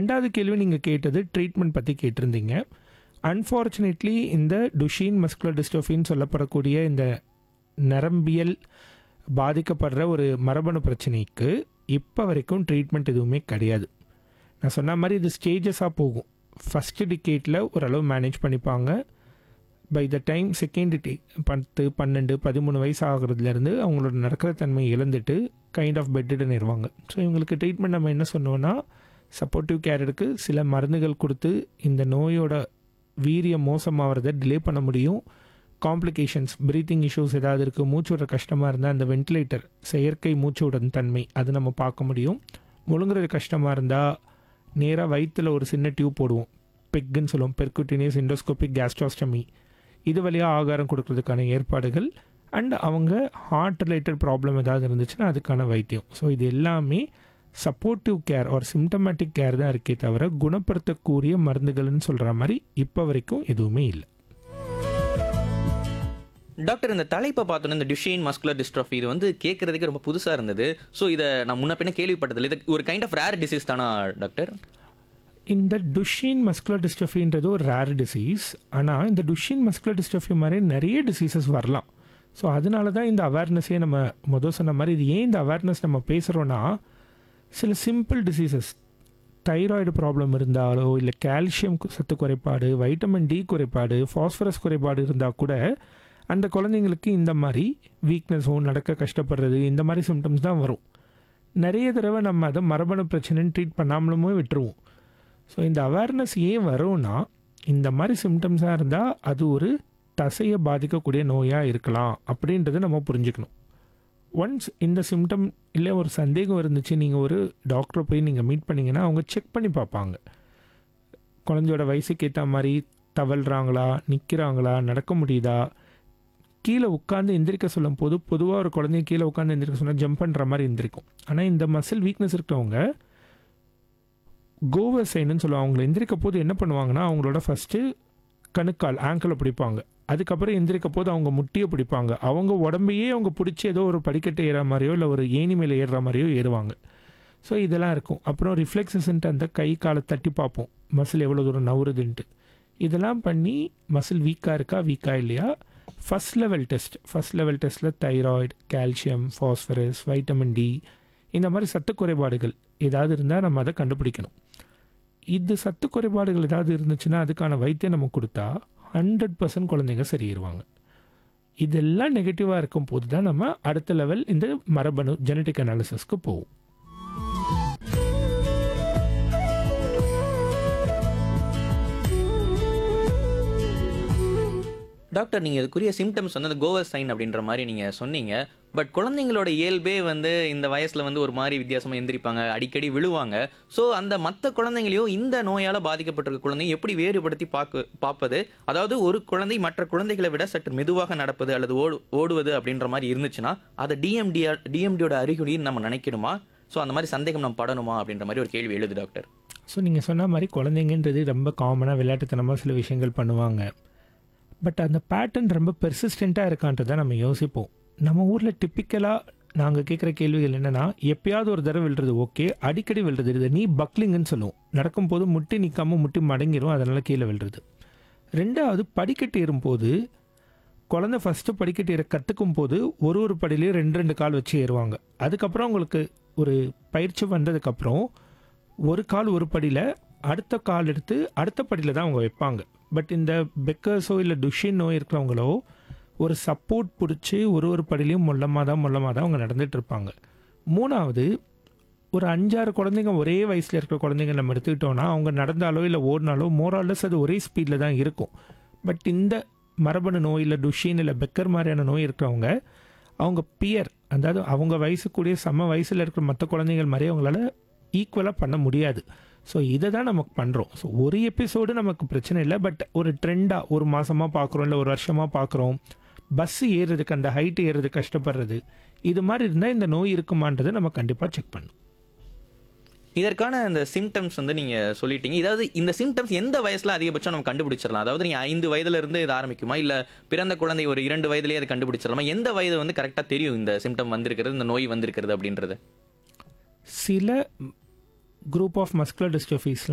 ரெண்டாவது கேள்வி நீங்கள் கேட்டது ட்ரீட்மெண்ட் பற்றி கேட்டிருந்தீங்க அன்ஃபார்ச்சுனேட்லி இந்த டுஷீன் மஸ்குலர் டிஸ்டோஃபின்னு சொல்லப்படக்கூடிய இந்த நரம்பியல் பாதிக்கப்படுற ஒரு மரபணு பிரச்சனைக்கு இப்போ வரைக்கும் ட்ரீட்மெண்ட் எதுவுமே கிடையாது நான் சொன்ன மாதிரி இது ஸ்டேஜஸாக போகும் ஃபஸ்ட்டு டிகேட்டில் ஓரளவு மேனேஜ் பண்ணிப்பாங்க by the time second day பத்து பன்னெண்டு பதிமூணு வயசு ஆகுறதுலேருந்து அவங்களோட நடக்கிற தன்மை இழந்துட்டு கைண்ட் ஆஃப் பெட்டுடன் இருவாங்க ஸோ இவங்களுக்கு ட்ரீட்மெண்ட் நம்ம என்ன சொன்னோன்னா சப்போர்ட்டிவ் கேர் இருக்கு சில மருந்துகள் கொடுத்து இந்த நோயோட வீரியம் மோசமாகிறத டிலே பண்ண முடியும் காம்ப்ளிகேஷன்ஸ் ப்ரீத்திங் இஷ்யூஸ் ஏதாவது இருக்குது மூச்சு விட கஷ்டமாக இருந்தால் அந்த வென்டிலேட்டர் செயற்கை மூச்சு விடும் தன்மை அது நம்ம பார்க்க முடியும் முழுங்குறது கஷ்டமாக இருந்தால் நேராக வயிற்றில் ஒரு சின்ன டியூப் போடுவோம் பெக்குன்னு சொல்லுவோம் பெர்குட்டினியஸ் இண்டோஸ்கோபிக் கேஸ்ட்ராஸ்டமி இது வழியாக ஆகாரம் கொடுக்கறதுக்கான ஏற்பாடுகள் அண்ட் அவங்க ஹார்ட் ரிலேட்டட் ப்ராப்ளம் ஏதாவது இருந்துச்சுன்னா அதுக்கான வைத்தியம் ஸோ இது எல்லாமே சப்போர்ட்டிவ் கேர் ஒரு சிம்டமேட்டிக் கேர் தான் இருக்கே தவிர குணப்படுத்தக்கூடிய மருந்துகள்னு சொல்கிற மாதிரி இப்போ வரைக்கும் எதுவுமே இல்லை டாக்டர் இந்த தலைப்பை பார்த்தோன்னா இந்த டியூஷேன் மஸ்குலர் டிஸ்ட்ரோஃபி இது வந்து கேட்கறதுக்கு ரொம்ப புதுசாக இருந்தது ஸோ இதை நான் முன்ன பின்ன கேள்விப்பட்டதில்லை இது ஒரு கைண்ட் ஆஃப் ரேர் டிசீஸ் தானா டாக்டர் இந்த டுஷின் மஸ்குலர் டிஸ்டஃபின்றது ஒரு ரேர் டிசீஸ் ஆனால் இந்த டுஷின் மஸ்குலர் டிஸ்டஃபி மாதிரி நிறைய டிசீசஸ் வரலாம் ஸோ அதனால தான் இந்த அவேர்னஸே நம்ம முதல் சொன்ன மாதிரி இது ஏன் இந்த அவேர்னஸ் நம்ம பேசுகிறோன்னா சில சிம்பிள் டிசீசஸ் தைராய்டு ப்ராப்ளம் இருந்தாலோ இல்லை கால்சியம் சத்து குறைபாடு வைட்டமின் டி குறைபாடு ஃபாஸ்பரஸ் குறைபாடு இருந்தால் கூட அந்த குழந்தைங்களுக்கு இந்த மாதிரி வீக்னஸும் நடக்க கஷ்டப்படுறது இந்த மாதிரி சிம்டம்ஸ் தான் வரும் நிறைய தடவை நம்ம அதை மரபணு பிரச்சனைன்னு ட்ரீட் பண்ணாமலுமே விட்டுருவோம் ஸோ இந்த அவேர்னஸ் ஏன் வரும்னா இந்த மாதிரி சிம்டம்ஸாக இருந்தால் அது ஒரு தசையை பாதிக்கக்கூடிய நோயாக இருக்கலாம் அப்படின்றத நம்ம புரிஞ்சுக்கணும் ஒன்ஸ் இந்த சிம்டம் இல்லை ஒரு சந்தேகம் இருந்துச்சு நீங்கள் ஒரு டாக்டரை போய் நீங்கள் மீட் பண்ணீங்கன்னா அவங்க செக் பண்ணி பார்ப்பாங்க குழந்தையோட வயசுக்கு ஏற்ற மாதிரி தவழ்கிறாங்களா நிற்கிறாங்களா நடக்க முடியுதா கீழே உட்காந்து எந்திரிக்க சொல்லும் போது பொதுவாக ஒரு குழந்தைய கீழே உட்காந்து எந்திரிக்க சொன்னால் ஜம்ப் பண்ணுற மாதிரி எந்திரிக்கும் ஆனால் இந்த மசில் வீக்னஸ் இருக்கிறவங்க கோவர் சைனுன்னு சொல்லுவாங்க அவங்கள எந்திரிக்க போது என்ன பண்ணுவாங்கன்னா அவங்களோட ஃபஸ்ட்டு கணுக்கால் ஆங்கிளை பிடிப்பாங்க அதுக்கப்புறம் எந்திரிக்க போது அவங்க முட்டியை பிடிப்பாங்க அவங்க உடம்பையே அவங்க பிடிச்சி ஏதோ ஒரு படிக்கட்டு ஏறுற மாதிரியோ இல்லை ஒரு ஏணி மேலே ஏறுற மாதிரியோ ஏறுவாங்க ஸோ இதெல்லாம் இருக்கும் அப்புறம் ரிஃப்ளெக்ஸஸ்ன்ட்டு அந்த கை காலை தட்டி பார்ப்போம் மசில் எவ்வளோ தூரம் நவுறுதுன்ட்டு இதெல்லாம் பண்ணி மசில் வீக்காக இருக்கா வீக்காக இல்லையா first level test first level டெஸ்ட்டில் thyroid calcium phosphorus vitamin D இந்த மாதிரி சத்து குறைபாடுகள் ஏதாவது இருந்தால் நம்ம அதை கண்டுபிடிக்கணும் இது சத்து குறைபாடுகள் ஏதாவது இருந்துச்சுன்னா அதுக்கான வைத்தியம் நம்ம கொடுத்தா ஹண்ட்ரட் பர்சன்ட் குழந்தைங்க சரியிருவாங்க இதெல்லாம் நெகட்டிவாக இருக்கும் போது தான் நம்ம அடுத்த லெவல் இந்த மரபணு ஜெனட்டிக் அனாலிசிஸ்க்கு போவோம் டாக்டர் நீங்கள் இதுக்குரிய சிம்டம்ஸ் வந்து அந்த கோவர் சைன் அப்படின்ற மாதிரி நீங்கள் சொன்னீங்க பட் குழந்தைங்களோட இயல்பே வந்து இந்த வயசில் வந்து ஒரு மாதிரி வித்தியாசமாக எந்திரிப்பாங்க அடிக்கடி விழுவாங்க ஸோ அந்த மற்ற குழந்தைங்களையும் இந்த நோயால் பாதிக்கப்பட்டிருக்க குழந்தைங்க எப்படி வேறுபடுத்தி பார்க்க பார்ப்பது அதாவது ஒரு குழந்தை மற்ற குழந்தைகளை விட சற்று மெதுவாக நடப்பது அல்லது ஓடு ஓடுவது அப்படின்ற மாதிரி இருந்துச்சுன்னா அதை டிஎம்டி டிஎம்டியோட அறிகுறின்னு நம்ம நினைக்கணுமா ஸோ அந்த மாதிரி சந்தேகம் நம்ம படணுமா அப்படின்ற மாதிரி ஒரு கேள்வி எழுது டாக்டர் ஸோ நீங்கள் சொன்ன மாதிரி குழந்தைங்கன்றது ரொம்ப காமனாக விளையாட்டுத்தனமாக சில விஷயங்கள் பண்ணுவாங்க பட் அந்த பேட்டர்ன் ரொம்ப பெர்சிஸ்டண்ட்டாக இருக்கான்றதை நம்ம யோசிப்போம் நம்ம ஊரில் டிப்பிக்கலாக நாங்கள் கேட்குற கேள்விகள் என்னென்னா எப்பயாவது ஒரு தடவை விழுறது ஓகே அடிக்கடி விழுறது இது நீ பக்லிங்குன்னு சொல்லுவோம் நடக்கும்போது முட்டி நிற்காம முட்டி மடங்கிரும் அதனால் கீழே விழுறது ரெண்டாவது படிக்கட்டு ஏறும்போது குழந்தை ஃபஸ்ட்டு படிக்கட்டு ஏற கற்றுக்கும் போது ஒரு ஒரு படியிலையும் ரெண்டு ரெண்டு கால் வச்சு ஏறுவாங்க அதுக்கப்புறம் உங்களுக்கு ஒரு பயிற்சி வந்ததுக்கப்புறம் ஒரு கால் ஒரு படியில் அடுத்த கால் எடுத்து அடுத்த படியில் தான் அவங்க வைப்பாங்க பட் இந்த பெக்கர்ஸோ இல்லை டுஷின் நோய் இருக்கிறவங்களோ ஒரு சப்போர்ட் பிடிச்சி ஒரு ஒரு படிலையும் மொல்லமாக தான் மொல்லமாக தான் அவங்க நடந்துட்டு இருப்பாங்க மூணாவது ஒரு அஞ்சாறு குழந்தைங்க ஒரே வயசில் இருக்கிற குழந்தைங்க நம்ம எடுத்துக்கிட்டோம்னா அவங்க நடந்தாலோ இல்லை ஓடினாலோ மோராலஸ் அது ஒரே ஸ்பீடில் தான் இருக்கும் பட் இந்த மரபணு நோய் இல்லை டுஷின் இல்லை பெக்கர் மாதிரியான நோய் இருக்கிறவங்க அவங்க பியர் அதாவது அவங்க வயசுக்கூடிய சம வயசில் இருக்கிற மற்ற குழந்தைகள் மாதிரி அவங்களால ஈக்குவலாக பண்ண முடியாது ஸோ இதை தான் நமக்கு பண்ணுறோம் ஸோ ஒரு எபிசோடு நமக்கு பிரச்சனை இல்லை பட் ஒரு ட்ரெண்டாக ஒரு மாதமாக பார்க்குறோம் இல்லை ஒரு வருஷமாக பார்க்குறோம் பஸ் ஏறுறதுக்கு அந்த ஹைட் ஏறுறது கஷ்டப்படுறது இது மாதிரி இருந்தால் இந்த நோய் இருக்குமான்றதை நம்ம கண்டிப்பாக செக் பண்ணணும் இதற்கான இந்த சிம்டம்ஸ் வந்து நீங்க சொல்லிட்டீங்க இதாவது இந்த சிம்டம்ஸ் எந்த வயசுல அதிகபட்சம் நம்ம கண்டுபிடிச்சிடலாம் அதாவது நீங்க ஐந்து வயதுல இருந்து இது ஆரம்பிக்குமா இல்ல பிறந்த குழந்தை ஒரு இரண்டு வயதுலயே அதை கண்டுபிடிச்சிடலாமா எந்த வயது வந்து கரெக்டா தெரியும் இந்த சிம்டம் வந்திருக்கிறது இந்த நோய் வந்திருக்கிறது அப்படின்றது சில குரூப் ஆஃப் மஸ்குலர் டிஸ்டோஃபீஸ்லாம்